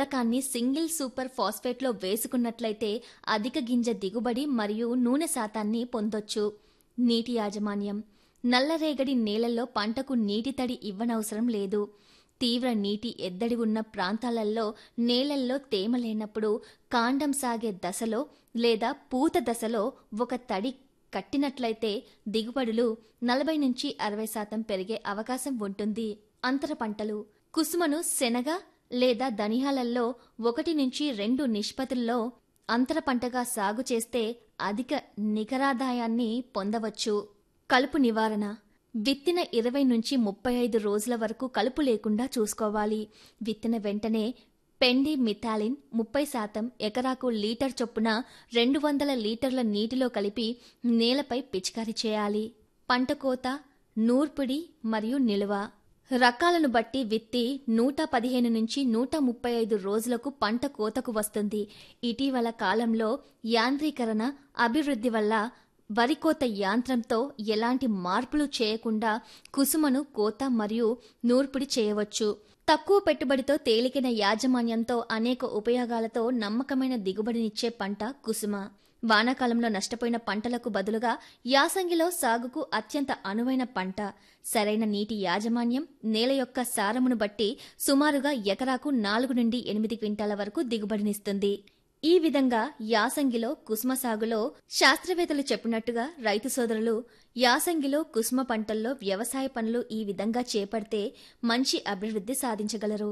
మూలకాన్ని single super ఫాస్ఫేట్లో వేసుకున్నట్లయితే అధిక గింజ దిగుబడి మరియు నూనె శాతాన్ని పొందొచ్చు నీటి యాజమాన్యం నల్లరేగడి నేలల్లో పంటకు నీటి తడి ఇవ్వనవసరం లేదు తీవ్ర నీటి ఎద్దడి ఉన్న ప్రాంతాలలో నేలల్లో తేమ లేనప్పుడు కాండం సాగే దశలో లేదా పూత దశలో ఒక తడి కట్టినట్లయితే దిగుబడులు నలభై నుంచి అరవై శాతం పెరిగే అవకాశం ఉంటుంది అంతర పంటలు కుసుమను శనగ లేదా ధనియాలల్లో ఒకటి నుంచి రెండు నిష్పత్తుల్లో అంతర పంటగా సాగు చేస్తే అధిక నికరాదాయాన్ని పొందవచ్చు కలుపు నివారణ విత్తిన ఇరవై నుంచి ముప్పై ఐదు రోజుల వరకు కలుపు లేకుండా చూసుకోవాలి విత్తిన వెంటనే పెండి మిథాలిన్ ముప్పై శాతం ఎకరాకు లీటర్ చొప్పున రెండు వందల లీటర్ల నీటిలో కలిపి నేలపై పిచికారీ చేయాలి పంట కోత నూర్పిడి మరియు నిల్వ రకాలను బట్టి విత్తి నూట పదిహేను నుంచి నూట ముప్పై ఐదు రోజులకు పంట కోతకు వస్తుంది ఇటీవల కాలంలో యాంత్రీకరణ అభివృద్ధి వల్ల వరి కోత యాంత్రంతో ఎలాంటి మార్పులు చేయకుండా కుసుమను కోత మరియు నూర్పిడి చేయవచ్చు తక్కువ పెట్టుబడితో తేలికైన యాజమాన్యంతో అనేక ఉపయోగాలతో నమ్మకమైన దిగుబడినిచ్చే పంట కుసుమ వానాకాలంలో నష్టపోయిన పంటలకు బదులుగా యాసంగిలో సాగుకు అత్యంత అనువైన పంట సరైన నీటి యాజమాన్యం నేల యొక్క సారమును బట్టి సుమారుగా ఎకరాకు నాలుగు నుండి ఎనిమిది క్వింటాల వరకు దిగుబడినిస్తుంది ఈ విధంగా యాసంగిలో కుసుమ సాగులో శాస్త్రవేత్తలు చెప్పినట్టుగా రైతు సోదరులు యాసంగిలో కుసుమ పంటల్లో వ్యవసాయ పనులు ఈ విధంగా చేపడితే మంచి అభివృద్ధి సాధించగలరు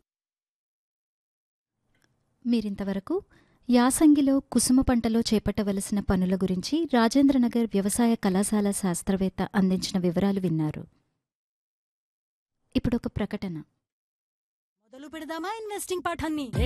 మీరింతవరకు యాసంగిలో కుసుమ పంటలో చేపట్టవలసిన పనుల గురించి రాజేంద్రనగర్ వ్యవసాయ కళాశాల శాస్త్రవేత్త అందించిన వివరాలు విన్నారు ఇప్పుడొక ప్రకటన మొదలు పెడదామా ఇన్వెస్టింగ్ పాఠాన్ని